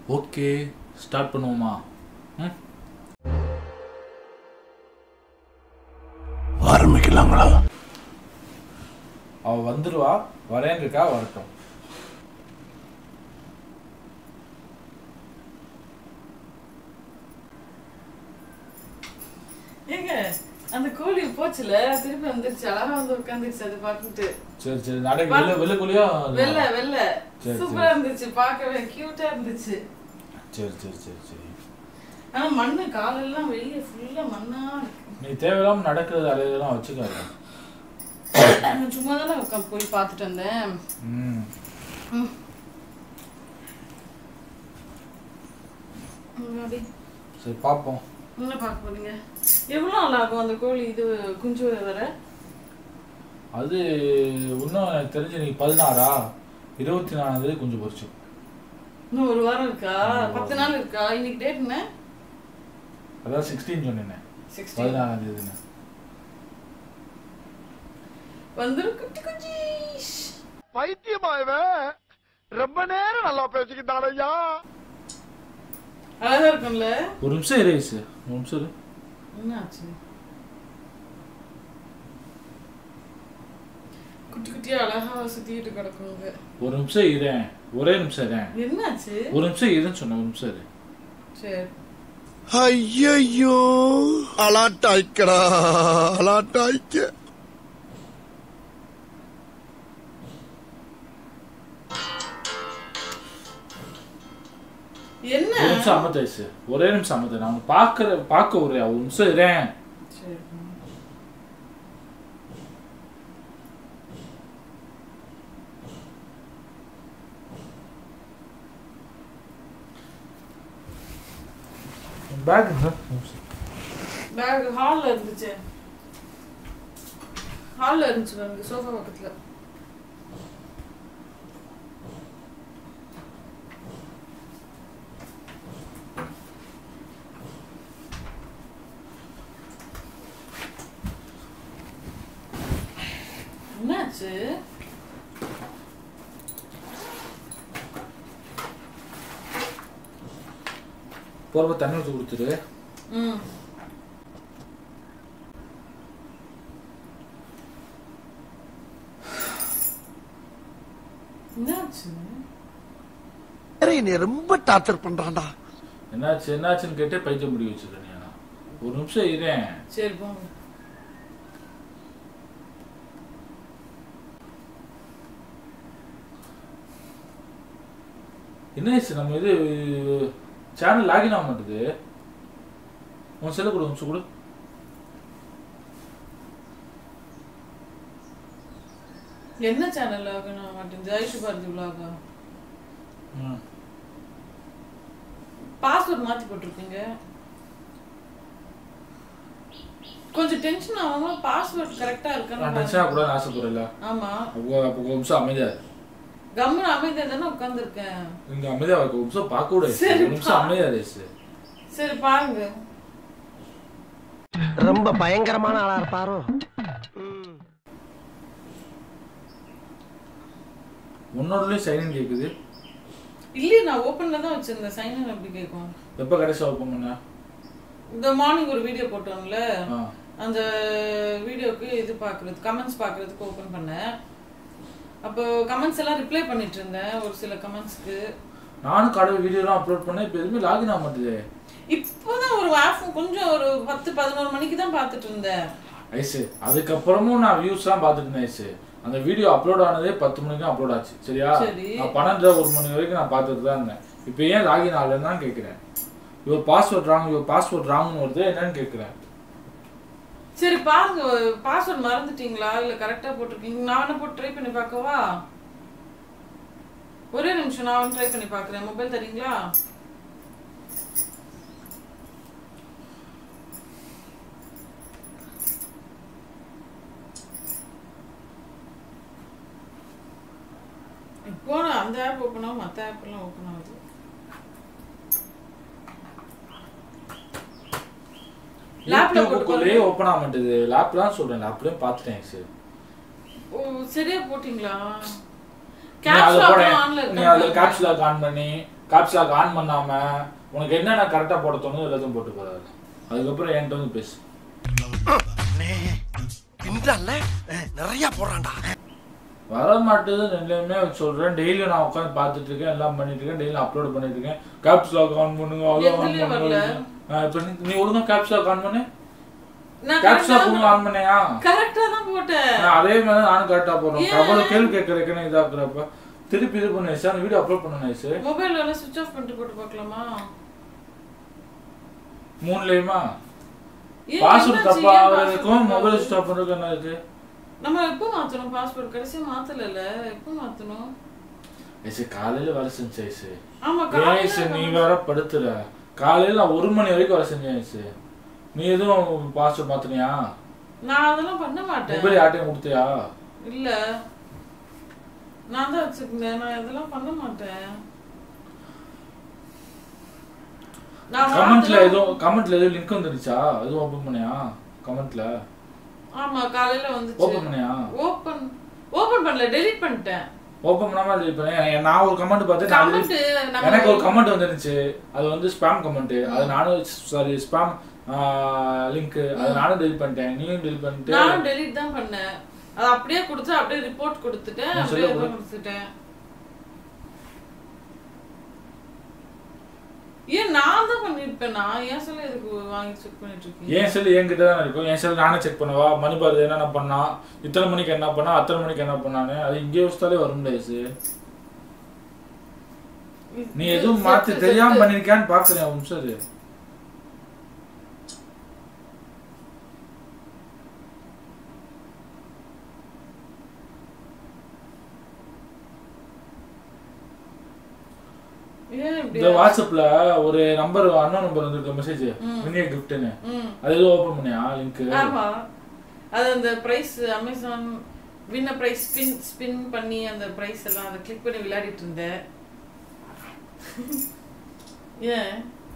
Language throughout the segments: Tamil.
ஓகே ஸ்டார்ட் பண்ணுவோமா ம் ஆரம்பிக்கலாங்களா அவ வந்துருவா வரேங்கக்கா வரட்டும் ஏங்க அந்த கோழி போச்சுல திருப்பி வந்துருச்சு அழகா வந்து உட்காந்துருச்சு அது பார்த்துட்டு சரி சரி நடக்க வெளில வெளிக்குள்ளேயோ வெள்ளை வெள்ளை சரி, சூப்பரா இருந்துச்சு பார்க்கவே கியூட்டா இருந்துச்சு சரி சரி சரி சரி ஆனா மண்ணு காலெல்லாம் வெளியே ஃபுல்லா மண்ணா இருக்கு நீ தேவையில்லாம நடக்கிறது அலையெல்லாம் வச்சுக்காத நான் சும்மா தானே உட்காந்து போய் பார்த்துட்டு வந்தேன் ம் ம். ம், அப்படி சரி பார்ப்போம் என்ன பார்க்க போறீங்க எவ்வளோ நாள் ஆகும் அந்த கோழி இது குஞ்சு வர அது இன்னும் எனக்கு தெரிஞ்சு நீ பதினாறா இருபத்தி நாலாந்தேதி குஞ்சு பொரிச்சு இன்னும் ஒரு வாரம் இருக்கா பத்து நாள் இருக்கா இன்னைக்கு டேட் என்ன அதான் சிக்ஸ்டீன் சொன்னேன் சிக்ஸ்டீன் பதினாறாம் தேதின்னு வந்துரும் குட்டி குட்டி பைத்தியமா இவன் ரொம்ப நேரம் நல்லா பேசிக்கிட்டான் ஐயா அழகா இருக்கும்ல ஒரு நிமிஷம் இரேஸ் ஒரு நிமிஷம் இரு என்ன ஆச்சு குட்டி குட்டியா அழகா சுத்திட்டு கிடக்குங்க ஒரு நிமிஷம் இரேன் ஒரே நிமிஷம் இரேன் என்னாச்சு ஒரு நிமிஷம் இருன்னு சொன்னேன் ஒரு நிமிஷம் இரு சரி ஐயோ அலாட்டாய்க்கடா அலாட்டாய்க்க என்ன ஒரு நிமிஷம் அமர்த்தாயிச்சு ஒரே நிமிஷம் அமர்த்த நான் பார்க்கற பார்க்க ஒரு ஒரு நிமிஷம் இரேன் சரி பேக் பேக் ஹால்ல இருந்துச்சு ஹால்ல இருந்துச்சு பாருங்க சோஃபா பக்கத்துல என்னாச்சு போறப்ப தண்ணி ஊற்றி கொடுத்துரு ம் என்னாச்சு நீ ரொம்ப டார்ச்சர் பண்றான்டா என்னாச்சு என்னாச்சுன்னு கேட்டே பைத்தியம் முடி வச்சிருக்கேன் நீ ஆனா. ஒரு நிமிஷம் இரேன் சரி போங்க என்ன ஆச்சு நம்ம இது சேனல் லாகின் ஆக மாட்டுது உன் செல்ல கொடு ஒரு நிமிஷம் கொடு என்ன சேனல் ஆகணும் மாட்டேங்குது ஐஷு பாரதி விலாகா ம். பாஸ்வேர்ட் மாத்தி போட்டிருக்கீங்க கொஞ்சம் டென்ஷன் ஆகாம பாஸ்வேர்ட் கரெக்டா நான் இருக்கான்னு டென்ஷன் ஆகக்கூடாதுன்னு ஆசைப்படுறல ஆமா அப்போ அப்போ ஒரு நிமிஷம் அமைதியா இரு. கம்முன்னு அமைதியா தானே உட்காந்துருக்கேன் இங்க அமைதியா இருக்க ஒரு நிமிஷம் பார்க்க கூட சரி, ஒரு நிமிஷம் பா. அமைதியா ரேசு சரி பாருங்க ரொம்ப பயங்கரமான ஆளா இருப்பாரோ உன்னோடலயும் சைனிங் கேக்குது இல்லையே நான் ஓப்பன்ல தான் வச்சிருந்தேன் சைன் எப்படி கேட்கும் எப்போ கடைசி ஓப்பன் பண்ண இந்த மார்னிங் ஒரு வீடியோ போட்டோம்ல ஆ அந்த வீடியோக்கு இது பார்க்குறது கமெண்ட்ஸ் பார்க்குறதுக்கு ஓப்பன் பண்ணேன் அப்போ கமெண்ட்ஸ் எல்லாம் ரிப்ளை பண்ணிட்டு இருந்தேன் ஒரு சில கமெண்ட்ஸ்க்கு நானும் கடவுள் வீடியோலாம் அப்லோட் பண்ணேன் இப்போ எதுவுமே லாகின் ஆக மாட்டேது இப்போதான் ஒரு ஆஃப் கொஞ்சம் ஒரு பத்து பதினோரு மணிக்கு தான் பார்த்துட்டு இருந்தேன் ஐசு அதுக்கப்புறமும் நான் வியூஸ்லாம் பார்த்துட்டு இருந்தேன் ஐசு அந்த வீடியோ அப்லோட் ஆனதே பத்து மணிக்கு தான் அப்லோட் ஆச்சு சரியா சரி. நான் பன்னெண்டரை ஒரு மணி வரைக்கும் நான் பார்த்துட்டு தான் இருந்தேன் இப்போ ஏன் லாகின் ஆகலன்னு தான் கேட்குறேன் இவர் பாஸ்வேர்ட் ராங் இவர் பாஸ்வேர்ட் ராங்னு வருது என்னன்னு கேட்குறேன் சரி பாருங்க பாஸ்வேர்ட் மறந்துட்டீங்களா இல்ல கரெக்டா போட்டிருக்கீங்க நான் வேணா போட்டு ட்ரை பண்ணி பார்க்கவா ஒரே நிமிஷம் நான் ட்ரை பண்ணி பார்க்குறேன் மொபைல் தரீங்களா இப்போ நான் அந்த ஆப் ஓப்பன் ஆகும் மற்ற ஆப் எல்லாம் ஓப்பன் ஆகுது லேப்ல போட்டு யூடியூப்புக்குள்ளேயே ஓப்பன் ஆக மாட்டேது லேப் தான் சொல்றேன் லேப்லயும் பார்த்துட்டேன் ஐசு ஓ சரியா போட்டிங்களா நீ அதுல Caps lock போட on ல நீ இருக்கா? அதுல கேப்ஸ் லாக் ஆன் பண்ணி கேப்ஸ் லாக் ஆன் பண்ணாம உனக்கு என்னென்ன கரெக்டா போட தோணுதோ எல்லாத்தையும் போட்டு போறாரு அதுக்கப்புறம் என்கிட்ட வந்து பேசு பின்றால நிறைய போடுறான்டா வர மாட்டேது ரெண்டுமே சொல்றேன் டெய்லியும் நான் உட்காந்து பார்த்துட்டு இருக்கேன் எல்லாம் பண்ணிட்டு இருக்கேன் டெய்லியும் அப்லோட் பண்ணிட்டு இருக்கேன் கேப்ஸ் லாக் ஆன் பண்ணுங்க அதை ஆன் எதுலயும் பண்ணுங்க வரல. ஆ, இப்ப நீ- நீ ஒழுங்கா கேப்ஸ் லாக் ஆன் பண்ணு நான் கேப்ஸ் லாக் ஒழுங்கா ஆன் பண்ணியா கரெக்டா தான் போட்டேன் நான் அதே மாதிரி தான் நானும் கரெக்டா போடுறேன் ஏன்? அவ்வளவு கேள்வி கேட்கறதுக்கு இதாக்குறப்ப திருப்பி இது பண்ணு சார் வீடியோ அப்லோட் பண்ண நைஸ் மொபைல் எல்லாம் சுவிட்ச் ஆஃப் பண்ணிட்டு போட்டு பார்க்கலாமா மூணுலயுமா ஏன் பாஸ்வேர்ட் என்னாச்சு? தப்பா ஏன் ஆகுறதுக்கும் password மொபைல் தப்பா ஸ்டாப் பண்றதுக்கு என்ன இருக்கு நம்ம எப்போ மாத்தணும் பாஸ்வேர்ட் கடைசியா மாத்தல எப்போ மாத்தணும் ஐசு காலையில வேலை செஞ்ச ஐசு ஆமா ஏன் ஐசு காலையில நீ நம்ம- வேற படுத்துற காலையில நான் ஒரு மணி வரைக்கும் வேலை செஞ்சேன் ஐசு நீ எதுவும் பாஸ்வேர்ட் மாத்தினியா நான் அதெல்லாம் பண்ண மாட்டேன் மொபைல் யார்ட்டையும் கொடுத்தியா இல்ல நான் தான் வச்சிருந்தேன் நான் இதெல்லாம் பண்ண மாட்டேன் நான் கமெண்ட்ல மாத்தலாம். எதுவும் கமெண்ட்ல எதுவும் லிங்க் வந்துருச்சா எதுவும் ஓபன் பண்ணியா கமெண்ட்ல ஆமா காலையில வந்துச்சு ஓபன் பண்ணியா ஓபன் ஓபன் பண்ணல டெலீட் பண்ணிட்டேன் ஓபன் பண்ணாம delete பண்ணேன் நான் ஒரு கமெண்ட் பார்த்து நான் கமெண்ட் delete- எனக்கு ஒரு கமெண்ட் வந்துருச்சு அது வந்து ஸ்பாம் கமெண்ட் அது நானும் சாரி ஸ்பாம் லிங்க் அது நானும் டெலிட் பண்ணிட்டேன் நீயும் டெலிட் பண்ணிட்டு நானும் டெலீட் தான் பண்ணேன் அது அப்படியே கொடுத்து அப்படியே ரிப்போர்ட் கொடுத்துட்டேன் நான் அப்படியே சொல்ல இதை கொடுத்துட்டேன் ஏன் நான் தான் பண்ணிருப்பேன் நான் ஏன் சொல்ல இதுக்கு வாங்கி செக் பண்ணிட்டு இருக்கீங்க என் செல் என்கிட்ட தான் இருக்கும் என் செல் நானே செக் பண்ணவா மணி பாரதி என்னென்ன பண்ணா இத்தனை மணிக்கு என்ன பண்ணா அத்தனை மணிக்கு என்ன பண்ணானு அது இங்கே வச்சுட்டாலே வரும் டேஸ் நீ எதுவும் மாத்தி செத்து, தெரியாம செத்து. பண்ணிருக்கியான்னு பாக்குறேன் ஒரு நிமிஷம் இரு. ஏன் இப்படி இந்த வாட்ஸ்அப்ல ஒரு நம்பர் அண்ணன் நம்பர் வந்திருக்க மெசேஜ் ம். மினிய கிஃப்ட்னு ம் அது எதுவும் ஓபன் பண்ணியா லிங்க் ஆமா அது அந்த பிரைஸ் அமேசான் வின்ன பிரைஸ் ஸ்பின் ஸ்பின் பண்ணி அந்த பிரைஸ் எல்லாம் அதை கிளிக் பண்ணி விளையாடிட்டு இருந்தேன் ஏன்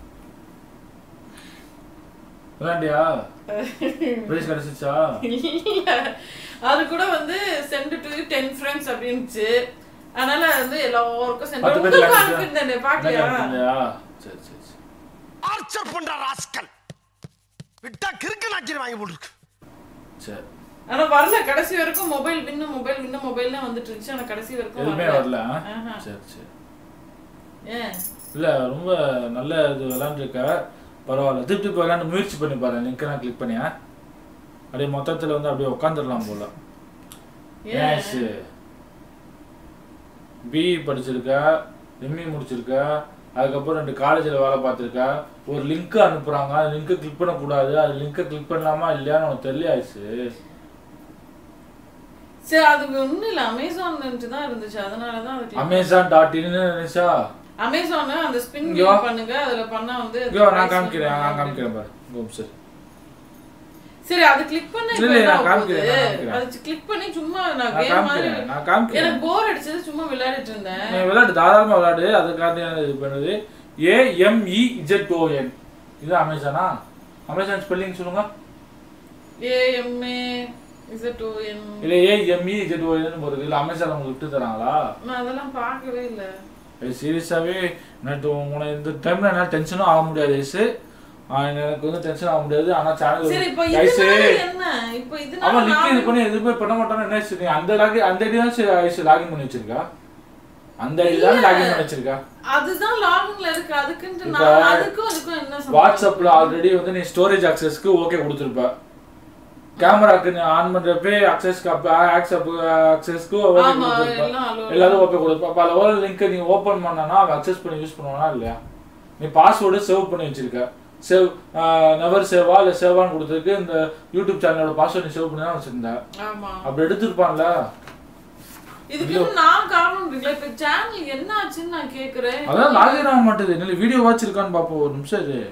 விளாண்டியா பிரைஸ் கிடைச்சிச்சா இல்ல அது கூட வந்து சென்ட் டு டென் ஃப்ரெண்ட்ஸ் அப்படின்னுச்சு அதனால வந்து எல்லாருக்கும் சென்ட் பத்து பேர் உங்களுக்கு கிடைச்சிச்சா? அனுப்பியிருந்தேன் எனக்கு பாக்கலையா அனுப்புனியா? சரி சரி சரி ஆர்ச்சர் பண்ற ராஸ்கல் விட்டா கிறுக்கு நாக்கில் வாங்கி போட்டுருக்கு சரி ஆனா வரல கடைசி வரைக்கும் mobile win mobile win mobile தான் வந்துட்டு இருந்துச்சு ஆனா கடைசி வரைக்கும் எதுவுமே வரல ஆ? ஆஹா. சரி சரி ஏன் இல்ல ரொம்ப நல்ல இது விளாண்டுருக்க பரவாயில்ல திருப்பி இப்போ விளாண்டு முயற்சி பண்ணி பாரு லிங்க் நான் கிளிக் பண்ணியா அப்படியே மொத்தத்துல வந்து அப்படியே உட்காந்துடலாம் போல ஏன் ஏன் பிஇ படிச்சிருக்க எம்இ முடிச்சிருக்க அதுக்கப்புறம் ரெண்டு காலேஜில் வேலை பார்த்துருக்க ஒரு லிங்க் அனுப்புறாங்க அந்த லிங்கை கிளிக் பண்ணக்கூடாது அது லிங்கை கிளிக் பண்ணலாமா இல்லையான்னு உனக்கு தெரியல சரி அது ஒண்ணும் இல்ல அமேசான் தான் இருந்துச்சு அதனால தான் அது click அமேசான் டாட் இன்னு நினைச்சா அமேசான் அந்த ஸ்பின் இங்க வா. பண்ணுங்க அதுல பண்ணா வந்து இங்கோ நான் price காமிக்கிறேன் நான் வந்து காமிக்கிறேன் பாரு இங்கோ சரி சரி அது கிளிக் பண்ண இல்ல, இப்ப இல்ல, என்ன நான் ஆக போகுது? காமிக்கிறேன், நான் காமிக்கிறேன். அது கிளிக் பண்ணி சும்மா நான் நான் கேம் மாதிரி காமிக்கிறேன் நான் காமிக்கிறேன் எனக்கு போர் அடிச்சது சும்மா விளையாடிட்டு இருந்தேன் நீ விளையாடு தாராளமா விளையாடு அதுக்காண்டி இது பண்ணுது ஏஎம்இ இஜெட் ஓஎன் இது அமேசானா அமேசான் ஸ்பெல்லிங் சொல்லுங்க ஏஎம்ஏ இசட் ஓஎன் இல்ல ஏஎம்இ இஜெட் ஓஎன் வருது இல்ல அமேசான் உங்களுக்கு விட்டு தராங்களா நான் அதெல்லாம் பார்க்கவே இல்ல அது சீரியஸாவே நேற்று உங்களை இந்த டைம்ல என்னால் டென்ஷனும் ஆக முடியாது ஐசு எனக்கு வந்து டென்ஷன் ஆக முடியாது ஆனா சரி இப்போ சேனல் ஐசு இதனால என்ன இப்போ இதனால அவன் லிங்க் இது நான் பண்ணி எதுவுமே பண்ண மாட்டான்னு என்ன ஆச்சு? நீ அந்த லாகி அந்த ஐடி தான் சரி ஐசு லாகின் பண்ணி வச்சிருக்கா அந்த ஐடி தான் இல்ல. லாகின் பண்ணி வச்சிருக்கா அதுதான் லாகின்ல இருக்கு அதுக்குன்ட்டு இப்ப நான் அதுக்கும் அதுக்கும் என்ன சம்பந்தம்? வாட்ஸ்அப்ல ஆல்ரெடி வந்து நீ ஸ்டோரேஜ் அக்சஸ்க்கு ஓகே கொடுத்துருப்ப கேமராக்கு நீ ஆன் பண்றப்பே அக்சஸ்க்கு அப்ப ஆக்சப் அக்சஸ்க்கு ஓகே ஆமா கொடுத்துருப்ப எல்லாம் allow. எல்லாரும் ஓகே கொடுப்ப அப்ப அதில் ஒரு லிங்க் நீ ஓபன் பண்ணனா அவன் அக்சஸ் பண்ணி யூஸ் பண்ணுவானா இல்லையா நீ பாஸ்வேர்டு சேவ் பண்ணி வச்சிருக்க சேவ் நெவர் சேவா இல்ல சேவான்னு கொடுத்துருக்கு இந்த யூடியூப் சேனலோட பாஸ்வேர்டு நீ சேவ் பண்ணி தான் வச்சிருந்த ஆமா அப்படி எடுத்திருப்பான்ல இதுக்கு இன்னும் நான் காரணம் இருக்குல்ல இப்ப சேனல் என்ன ஆச்சுன்னு நான் கேக்குறேன் அதான் லாகின் ஆக மாட்டேது என்ன வீடியோ வாட்சிருக்கான்னு பாப்போம் ஒரு நிமிஷம் இது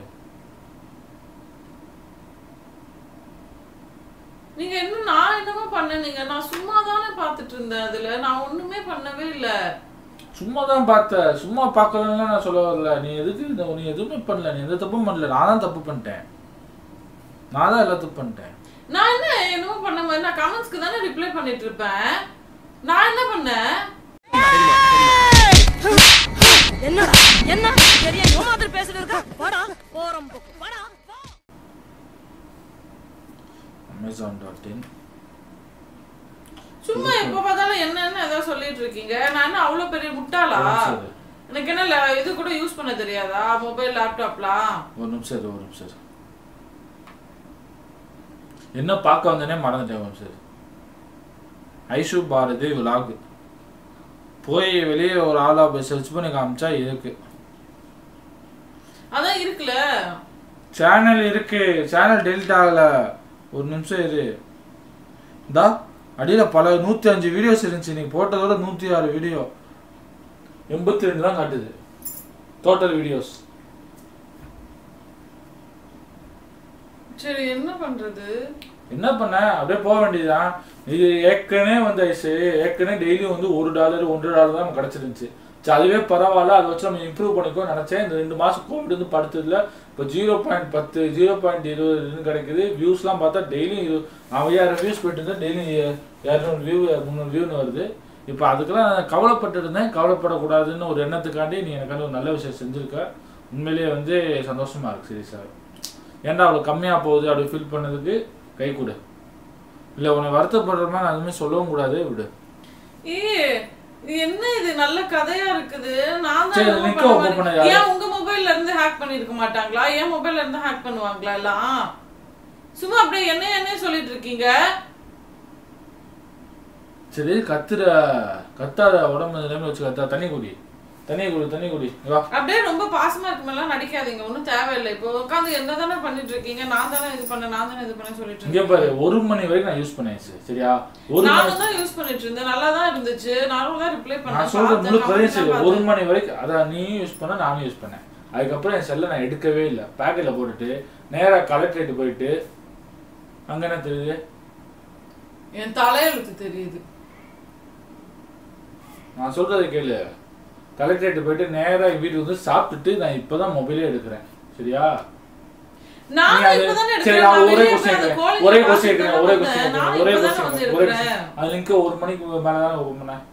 நீங்க என்ன நான் என்னமோ பண்ணீங்க நான் சும்மா தானே பாத்துட்டு இருந்தேன் அதுல நான் ஒண்ணுமே பண்ணவே இல்ல சும்மா தான் பார்த்த சும்மா பார்க்கலன்னா நான் சொல்ல வரல நீ எதுக்கு இந்த நீ எதுவுமே பண்ணல நீ எந்த தப்பும் பண்ணல நான் தான் தப்பு பண்ணிட்டேன் நான் தான் எல்லா தப்பு பண்ணிட்டேன் நான் என்ன என்னமோ பண்ண மாதிரி நான் கமெண்ட்ஸ்க்கு தானே ரிப்ளை பண்ணிட்டு இருப்பேன் நான் என்ன பண்ணேன் போறம்போக்கு வாடா போ அமேசான் டாட் இன் சும்மா எப்ப பார்த்தாலும் என்னன்னு ஏதோ சொல்லிட்டு இருக்கீங்க நான் என்ன அவ்வளவு பெரிய முட்டாளா சரி. எனக்கு என்ன ல- இது கூட யூஸ் பண்ண தெரியாதா மொபைல் லேப்டாப்லாம் ஒரு நிமிஷம் இரு, ஒரு நிமிஷம் இரு. என்ன பார்க்க வந்தேனே மறந்துட்டேன் ஒரு நிமிஷம் இரு. ஐஷு பாரதி விலாக் போய் வெளியே ஒரு ஆளா போய் சர்ச் பண்ணி காமிச்சா இருக்கு அதான் இருக்குல்ல சேனல் இருக்கு சேனல் டெலிட் ஆகல ஒரு நிமிஷம் இரு இந்தா அடியில பல நூத்தி அஞ்சு வீடியோஸ் இருந்துச்சு நீ போட்டதோட நூத்தி ஆறு வீடியோ எண்பத்தி ரெண்டு தான் காட்டுது டோட்டல் வீடியோஸ் சரி என்ன பண்றது என்ன பண்ண அப்படியே போக வேண்டியதுதான் இது ஏற்கனவே வந்து ஐசு ஏற்கனவே டெய்லியும் வந்து ஒரு டாலர் ஒன்றரை டாலர் தான் நமக்கு கிடைச்சிருந்துச்சு சரி அதுவே பரவாயில்ல அதை வச்சு நம்ம இம்ப்ரூவ் பண்ணிக்கோ நினைச்சேன் இந்த ரெண்டு மாசம் கோவிட் வந்து படுத்ததுல இப்போ ஜீரோ பாயிண்ட் பத்து ஜீரோ பாயிண்ட் இருபதுன்னு கிடைக்குது வியூஸ்லாம் பார்த்தா டெய்லியும் இரு ஐயாயிரம் வியூஸ் போயிட்டு இருந்தா டெய்லியும் இரநூறு வியூ முந்நூறு வியூன்னு வருது இப்போ அதுக்கெல்லாம் நான் கவலைப்பட்டு இருந்தேன் கவலைப்படக்கூடாதுன்னு ஒரு எண்ணத்துக்காண்டி நீ எனக்கு ஒரு நல்ல விஷயம் செஞ்சிருக்க உண்மையிலேயே வந்து சந்தோஷமா இருக்கு சீரியஸாக ஏன்டா அவ்வளோ கம்மியாக போகுது அப்படி ஃபீல் பண்ணதுக்கு கை கொடு இல்லை உன்னை வருத்தப்படுற மாதிரி நான் எதுவுமே சொல்லவும் கூடாது விடு ஏ இது என்ன இது நல்ல கதையா இருக்குது நான் சரி, தான் என்னமோ link பண்ண open மாதிரி- பண்ண யாரு? ஏன் உங்க மொபைல்ல இருந்து ஹேக் பண்ணிருக்க மாட்டாங்களா என் மொபைல்ல இருந்து ஹேக் பண்ணுவாங்களா எல்லாம் சும்மா அப்படியே என்ன என்ன சொல்லிட்டு இருக்கீங்க சரி கத்துற கத்தாத உடம்பு நிலைமை வச்சு கத்தா தண்ணி குடி தண்ணி குடி தண்ணி குடி இங்க வா அப்படியே ரொம்ப பாசமா இருக்குமெல்லாம் நடிக்காதீங்க ஒன்றும் தேவையில்லை இப்போ உட்காந்து என்ன தானே பண்ணிட்டு இருக்கீங்க நான் தானே இது பண்ண நான் தானே இது பண்ண சொல்லிட்டு இங்க இருக்கேன் பாரு ஒரு மணி வரைக்கும் நான் யூஸ் பண்ணேன் sis. சரியா ஒரு மணி நானும் தான் யூஸ் பண்ணிட்டு இருந்தேன் நல்லா தான் இருந்துச்சு நானும் தான் ரிப்ளை பண்ணேன் நான் சொல்ற முழு பார்த்தேன், கதையும் சரி comment ஒரு தான் மணி வரைக்கும் அதான் நீயும் யூஸ் பண்ண நானும் யூஸ் பண்ணேன் அதுக்கப்புறம் என் செல்லை நான் எடுக்கவே இல்லை பேக்கெட்ல போட்டுட்டு நேரா கலெக்டரேட் போயிட்டு அங்க என்ன தெரியுது பார்த்தேன். என் தலையெழுத்து தெரியுது நான் சொல்றதை கேளு கலெக்டரேட் போயிட்டு நேரா வீட்டுக்கு வந்து சாப்பிட்டுட்டு நான் இப்பதான் மொபைலே எடுக்கிறேன் சரியா நீ நானும் அது- இப்பதானே சரி, எடுக்கிறேன். நான் நான் ஒரே வெளியே question போய் அந்த கேட்கிறேன். கோழியை ஒரே question பார்த்துட்டு கேட்கிறேன், தானே ஒரே வந்தேன். question நானும் கேட்கிறேன், ஒரே இப்பதானே question வந்து கேட்கிறேன், ஒரே இருக்கிறேன். question. அது link ஒரு மணிக்கு மேல தானே open பண்ணேன்.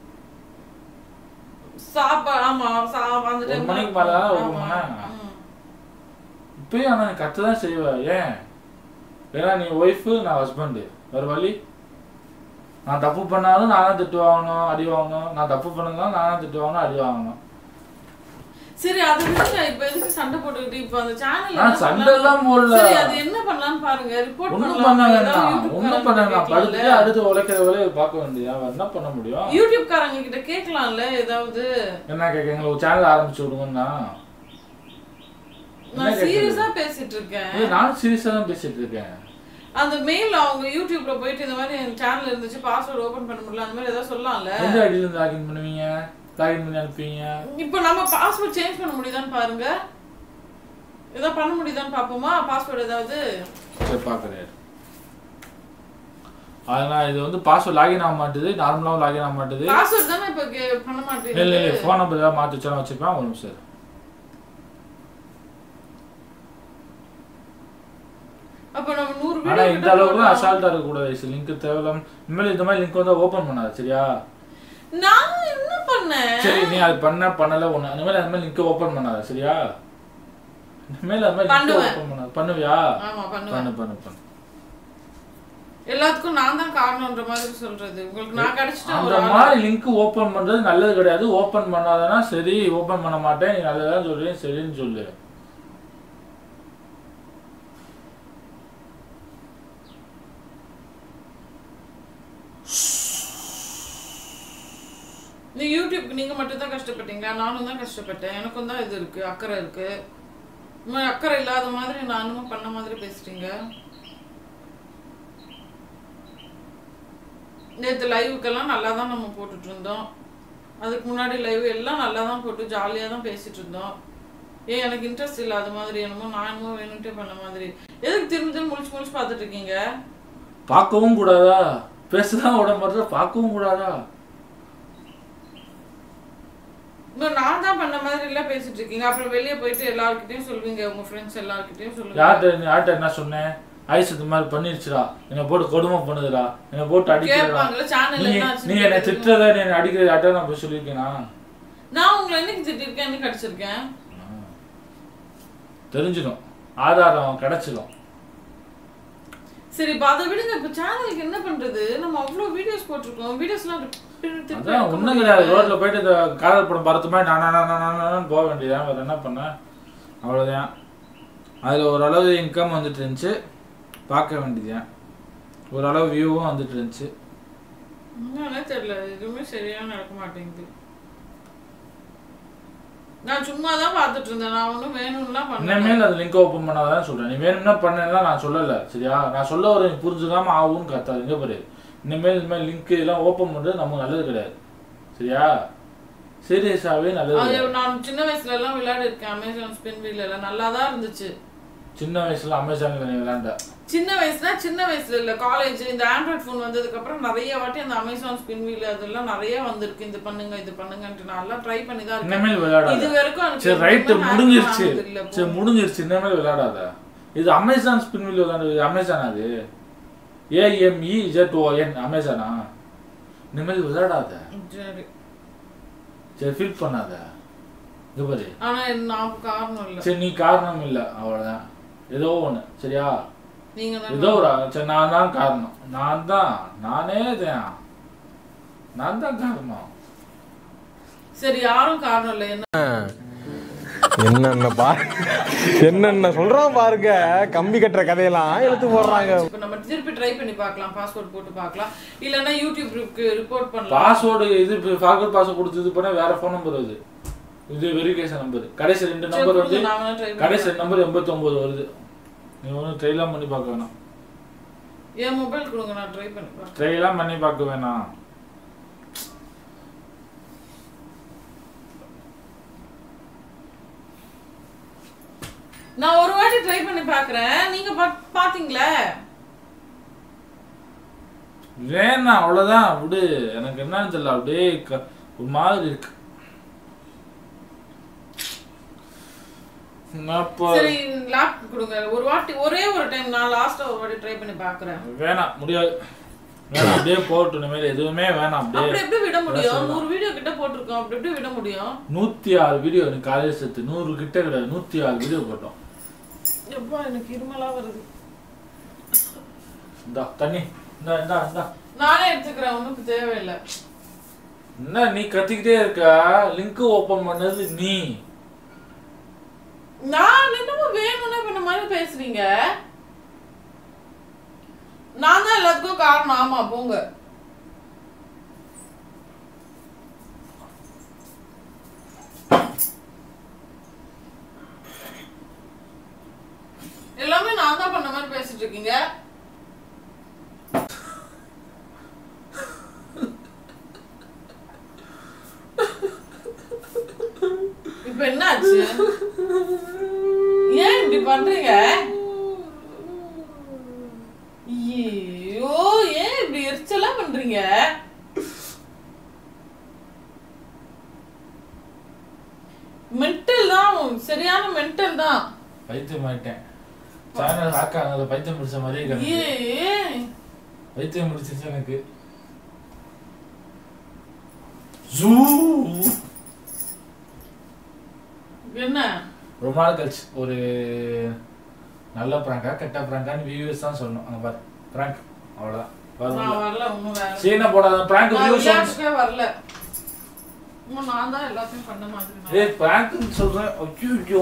சாப்பாடு ஆமா சா அந்த ஒரு டைம்ல மணிக்கு மேல தான் open ஆமா. பண்ணேன். ம். இப்பயும் ஆனா நீ கத்ததான் செய்வ ஏன் ஏன்னா நீ ஒய்ஃபு நான் ஹஸ்பண்டு வேற வழி நான் தப்பு பண்ணாலும் நானும் திட்டு வாங்கணும் அடி வாங்கணும் நான் தப்பு பண்ணதாலும் நானும் திட்டு வாங்கணும் அடி வாங்கணும் சரி அது விடுங்க இப்ப எதுக்கு சண்டை போட்டுக்கிட்டு இப்ப அந்த சேனல் நான் சண்டை எல்லாம் போடல சரி அது என்ன பண்ணலாம்னு பாருங்க ரிப்போர்ட் ஒண்ணும் பண்ண வேண்டாம் ஒண்ணும் பண்ண வேண்டாம் படுத்துட்டு அடுத்து உழைக்கிற வேலையை பார்க்க வேண்டியது அவன் என்ன பண்ண முடியும் யூடியூப் காரங்க கிட்ட கேட்கலாம்ல ஏதாவது என்ன கேட்க ஒரு சேனல் ஆரம்பிச்சு விடுங்கன்னா என்ன நான் கேட்கறது? சீரியஸா பேசிட்டு இருக்கேன் ஏய், நானும் சீரியஸா தான் பேசிட்டு இருக்கேன் அந்த மெயில் அவங்க யூடியூப்ல போயிட்டு இந்த மாதிரி என் சேனல் இருந்துச்சு பாஸ்வேர்ட் ஓபன் பண்ண முடியல அந்த மாதிரி ஏதாவது சொல்லலாம்ல எந்த ஐடியில இருந்து லாகின் பண்ணுவீங்க லாகின் பண்ணி அனுப்புவீங்க இப்போ நம்ம பாஸ்வேர்ட் சேஞ்ச் பண்ண முடியுதான்னு பாருங்க ஏதாவது பண்ண முடியுதான்னு பாப்போமா பாஸ்வேர்ட் ஏதாவது சரி பார்க்குறேன் அதனால் இது வந்து பாஸ்வேர்ட் லாகின் ஆக மாட்டுது நார்மலாகவும் லாகின் ஆக மாட்டுது பாஸ்வேர்ட் தானே இப்போ கே- பண்ண இல்லை மாட்டேங்குது இல்லை ஃபோன் நம்பர் ஏதாவது மாற்றி வச்சாலும் வச்சுப்பேன் ஒரு நிமிஷம் இரு. அப்ப நம்ம நூறு ஆனா வீடியோ இந்த அளவுக்கு அசால்ட்டா இருக்கக்கூடாது லிங்க் தேவையில்லாம் இனிமேல் இந்த மாதிரி லிங்க் வந்து ஓப்பன் பண்ணாது சரியா நான் என்ன பண்ணேன் சரி நீ அது பண்ண பண்ணல ஒண்ணு இனிமேல் அந்த மாதிரி லிங்க் ஓப்பன் பண்ணாத சரியா இனிமேல் அந்த மாதிரி லிங்க் பண்ணுவேன். ஓப்பன் பண்ணாத பண்ணுவியா ஆமா பண்ணுவேன் பண்ணு பண்ணு பண்ணு எல்லாத்துக்கும் நான் தான் காரணம்ன்ற மாதிரி சொல்றது உங்களுக்கு நான் கிடைச்சிட்டேன் அந்த ஒரு ஆளு. மாதிரி லிங்க் ஓப்பன் பண்றது நல்லது கிடையாது ஓப்பன் பண்ணாதனா சரி ஓப்பன் பண்ண மாட்டேன் நீ நல்லதா சொல்றேன் சரின்னு சொல்லு நீ யூடியூப்க்கு நீங்க மட்டும் தான் கஷ்டப்பட்டீங்க நானும் தான் கஷ்டப்பட்டேன் எனக்கும் தான் இது இருக்கு அக்கறை இருக்கு இந்த மாதிரி அக்கறை இல்லாத மாதிரி நானும் பண்ண மாதிரி பேசுறீங்க நேற்று லைவுக்கெல்லாம் நல்லா தான் நம்ம போட்டுட்டு இருந்தோம் அதுக்கு முன்னாடி லைவ் எல்லாம் நல்லா தான் போட்டு ஜாலியாக தான் பேசிட்டு இருந்தோம் ஏன் எனக்கு இன்ட்ரெஸ்ட் இல்லாத மாதிரி என்னமோ நான் என்னமோ வேணும்ட்டே பண்ண மாதிரி எதுக்கு திரும்ப திரும்ப முழிச்சு முழிச்சு பார்த்துட்டு இருக்கீங்க பார்க்கவும் கூடாதா பேசதான் விட மாட்டேற பார்க்கவும் கூடாதா இன்னும் நான் தான் பண்ண மாதிரி எல்லாம் பேசிட்டு இருக்கீங்க அப்புறம் வெளியே போயிட்டு எல்லார்கிட்டயும் சொல்வீங்க உங்க ஃப்ரெண்ட்ஸ் எல்லார்கிட்டயும் சொல்லுங்க யார்கிட்ட நீ யார்கிட்ட என்ன சொன்னேன் ஐஸ் இந்த மாதிரி பண்ணிருச்சுடா என்னை போட்டு கொடுமை பண்ணுதுடா என்னை போட்டு அடிக்கிறடா கேட்பாங்கல்ல சேனல் நீ என்ன நீ ஆச்சுன்னு என்னை கேட்குறீங்க. திட்டுறத நீ என்னை அடிக்கிறது யார்ட்ட நான் போய் சொல்லியிருக்கேனா நான் உங்களை என்னைக்கு திட்டிருக்கேன் என்னைக்கு அடிச்சிருக்கேன் தெரிஞ்சிடும் ஆதாரம் கிடைச்சிடும் சரி இப்ப அதை விடுங்க இப்ப சேனலுக்கு என்ன பண்றது நம்ம அவ்வளவு வீடியோஸ் போட்டிருக்கோம் வீடியோஸ்லாம் திருப்பி திருப்பி அதான் எடுக்க ஒண்ணும் முடியல. கிடையாது ரோட்ல போயிட்டு இந்த காதல் படம் பார்த்த மாதிரி நான் நான் நான் நான் போக வேண்டியதான் வேற என்ன பண்ணேன் அவ்வளோதான் அதில் ஓரளவு இன்கம் வந்துட்டு இருந்துச்சு பார்க்க வேண்டியதுதான் ஓரளவு வியூவும் வந்துட்டு இருந்துச்சு என்னன்னே தெரியல எதுவுமே சரியா நடக்க மாட்டேங்குது நான் சும்மா தான் பார்த்துட்டு இருந்தேன் நான் ஒன்றும் வேணும்லாம் பண்ணல இனிமேல் அது லிங்க் ஓப்பன் பண்ணாதான் சொல்றேன் நீ வேணும்னா பண்ணலாம் நான் சொல்லல சரியா நான் சொல்ல ஒரு புரிஞ்சுக்காம ஆகும்னு கத்தாது இங்க பாரு இனிமேல் இனிமேல் லிங்க் இதெல்லாம் ஓப்பன் பண்றது நமக்கு நல்லது கிடையாது சரியா சீரியஸாவே நல்லது அது கிடையாது. நான் சின்ன வயசுல எல்லாம் விளையாடி இருக்கேன் அமேசான் ஸ்பின் வீல் எல்லாம் நல்லா தான் இருந்துச்சு சின்ன வயசுல அமேசான்ல நீ விளையாண்ட சின்ன வயசுனா சின்ன வயசுல இல்ல காலேஜ் இந்த ஆண்ட்ராய்ட் ஃபோன் வந்ததுக்கு அப்புறம் நிறைய வாட்டி அந்த அமேசான் ஸ்பின் வீல் அதெல்லாம் நிறைய வந்திருக்கு இது பண்ணுங்க இது பண்ணுங்கன்ட்டு நான் எல்லாம் ட்ரை பண்ணி தான் இருக்கேன் இனிமேல் விளையாடாத இது வரைக்கும் எனக்கு சரி ரைட்டு எதுவுமே hack முடிஞ்சிருச்சு ஆனது இல்ல போ. சரி முடிஞ்சிருச்சு இனிமேல் விளையாடாத இது அமேசான் ஸ்பின் வீல் விளையாடுறது அமேசான் அது ஏஎம்இ ஜெட் ஓஎன் அமேசானா இனிமேல் விளையாடாத சரி சரி ஃபீல் பண்ணாத இது பாரு ஆனா இது நான் காரணம் இல்ல சரி நீ காரணம் இல்லை அவ்வளோதான் ஏதோ ஒன்று சரியா நீங்க தான் ஏதோ ஒரு சரி நான் தான் காரணம் நான் தான் நானே தான் நான் தான் காரணம் சரி யாரும் காரணம் இல்ல என்ன என்னென்ன பா என்னென்ன சொல்றான் பாருங்க கம்பி கட்டுற கதையெல்லாம் எடுத்து போடுறாங்க இப்ப நம்ம திருப்பி ட்ரை பண்ணி பார்க்கலாம் பாஸ்வேர்ட் போட்டு பார்க்கலாம் இல்லனா யூடியூப் குரூப்க்கு ரிப்போர்ட் பண்ணலாம் பாஸ்வேர்டு இது ஃபார்வர்ட் பாஸ்வேர்ட் கொடுத்து இது பண்ண வேற ஃபோன் நம்பர் வருது இது வெரிஃபிகேஷன் நம்பர் கடைசி ரெண்டு சரி, நம்பர் வந்து கொடுங்க, நான் வேணா try பண்ணி கடைசி ரெண்டு நம்பர் எண்பத்தொம்போது வருது நீ ஒன்றும் ட்ரைலாம் பண்ணி பார்க்க வேணாம் என் மொபைல் கொடுங்க நான் ட்ரை பண்ணி பார்க்கறேன் ட்ரைலாம் பண்ணி பார்க்க வேணாம் நான் ஒரு வாட்டி ட்ரை பண்ணி பார்க்கறேன் நீங்க பா- பாத்தீங்களா வேணாம் அவ்வளோதான் விடு எனக்கு என்னன்னு தெரியல அப்படியே க- ஒரு மாதிரி இருக்கு நான் இப்போ சரி லேப் கொடுங்க ஒரு வாட்டி ஒரே ஒரு டைம் நான் லாஸ்டா ஒரு வாட்டி ட்ரை பண்ணி பார்க்கறேன் வேணாம் முடியாது வேணாம் அப்படியே போட்டு இனிமேல் எதுவுமே வேணாம் அப்படி அப்படியே எப்படி விட முடியும் சொல்லலாம். நூறு வீடியோ கிட்ட போட்டிருக்கோம் அப்படி எப்படி விட முடியும் நூத்தி ஆறு வீடியோ எனக்கு காலையில் சேர்த்து நூறு கிட்ட கிடையாது நூத்தி ஆறு வீடியோ போட்டோம் எப்பா எனக்கு இருமலா வருது இந்தா தண்ணி இந்தா இந்தா இந்தா நானே எடுத்துக்கிறேன் உனக்கு தேவையில்லை என்ன நீ கத்திக்கிட்டே இருக்க லிங்க் ஓபன் பண்ணது நீ நான் என்னமோ வேணும்னே பண்ண மாதிரி பேசுறீங்க நான் தான் எல்லாத்துக்கும் காரணம் ஆமா போங்க எல்லாமே நான் தான் பண்ண மாதிரி பேசிட்டு இருக்கீங்க இப்ப என்ன ஆச்சு ஏன் இப்படி பண்றீங்க ஐயோ ஏன் இப்படி எரிச்சலா பண்றீங்க மென்டல் தான் சரியான மென்டல் தான் பைத்தியம் ஆயிட்டேன் சேனல் ஹாக் ஆனது பைத்தியம் பிடிச்ச மாதிரியே கிடக்கு ஏன் பைத்தியம் பிடிச்சிச்சு எனக்கு ஜூ என்ன ரொம்ப நாள் கழிச்சு ஒரு நல்ல ப்ராங்கா கெட்ட ப்ராங்கான்னு வியூஸ் தான் சொல்லணும் அங்க பாரு ப்ராங்க் அவ்வளவுதான் வரும் நான் வரல ஒண்ணும் வேற சீனை போடாத ப்ராங்க் நான் வியூஸ் விளையாட்டுக்கே வரல இன்னும் நான் தான் எல்லாத்தையும் பண்ண மாதிரி நான். ஏய் ப்ராங்க்னு சொல்றேன் ஐயோ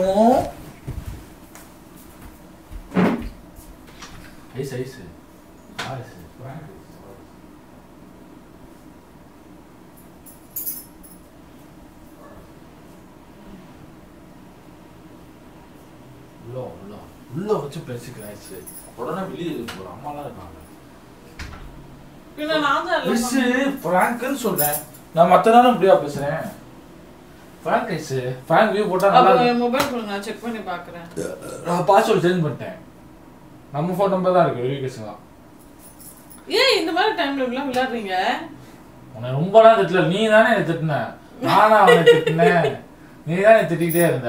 ஐஸ் ஐஸ் ஐஸ் ப்ராங்க் உள்ள உள்ள உள்ள வச்சு பேசிக்கிறேன் ஐஸ் உடனே வெளியே ஒரு அம்மாலாம் இருக்காங்க பின்ன நான் தான் எல்லாம் மிஸ் பண்ணேன். பிராங்க்னு சொல்றேன் நான் மத்த நேரம் இப்படியா பேசுறேன் பிராங்க் ஐஸ் பிராங்க் வியூ போட்டா நல்லா அப்ப இருக்கும் என் மொபைல் கொடுங்க நான் செக் பண்ணி பாக்குறேன் நான் பாஸ்வேர்ட் சேஞ்ச் பண்ணிட்டேன் நம்ம ஃபோன் நம்பர் தான் இருக்கு வெரிஃபிகேஷன் ஏன் இந்த மாதிரி டைம்ல இப்படிலாம் விளையாடுறீங்க உன்னை ரொம்ப நாள் திட்டல நீ தானே என்னை திட்டின நானா அவனை திட்டினேன் நீ தானே திட்டிக்கிட்டே இருந்த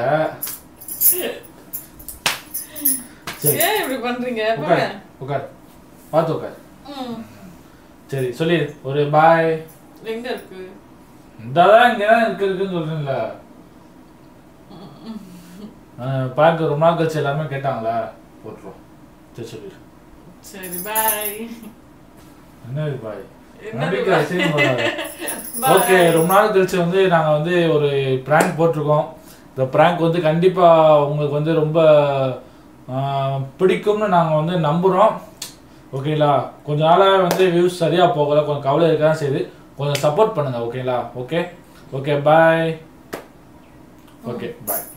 சரி ஏன் இப்படி பண்றீங்க உட்கார் பாரு. உட்கார் பார்த்து உட்கார் ம். சரி சொல்லி ஒரு பாய் எங்க இருக்கு இந்த தான் இங்கே தான் இருக்கு இருக்குன்னு சொல்றேன்ல ப்ராங்க் ரொம்ப நாள் கழிச்சு எல்லாருமே கேட்டாங்களா போட்டுருவோம் சரி சொல்லிடு சரி பாய் என்ன இது பாய் என்ன நம்பிக்கை bye? அசிங்கம் பண்ணாத. Bye. ஓகே ரொம்ப நாள் கழிச்சு வந்து நாங்கள் வந்து ஒரு ப்ராங்க் போட்டிருக்கோம் இந்த ப்ராங்க் வந்து கண்டிப்பாக உங்களுக்கு வந்து ரொம்ப ஆஹ், பிடிக்கும்னு நாங்கள் வந்து நம்புகிறோம் ஓகேங்களா கொஞ்ச நாளாக வந்து வியூஸ் சரியாக போகலை கொஞ்சம் கவலை இருக்க தான் செய்யுது கொஞ்சம் சப்போர்ட் பண்ணுங்கள் ஓகேங்களா ஓகே ஓகே பாய் ஓகே பாய்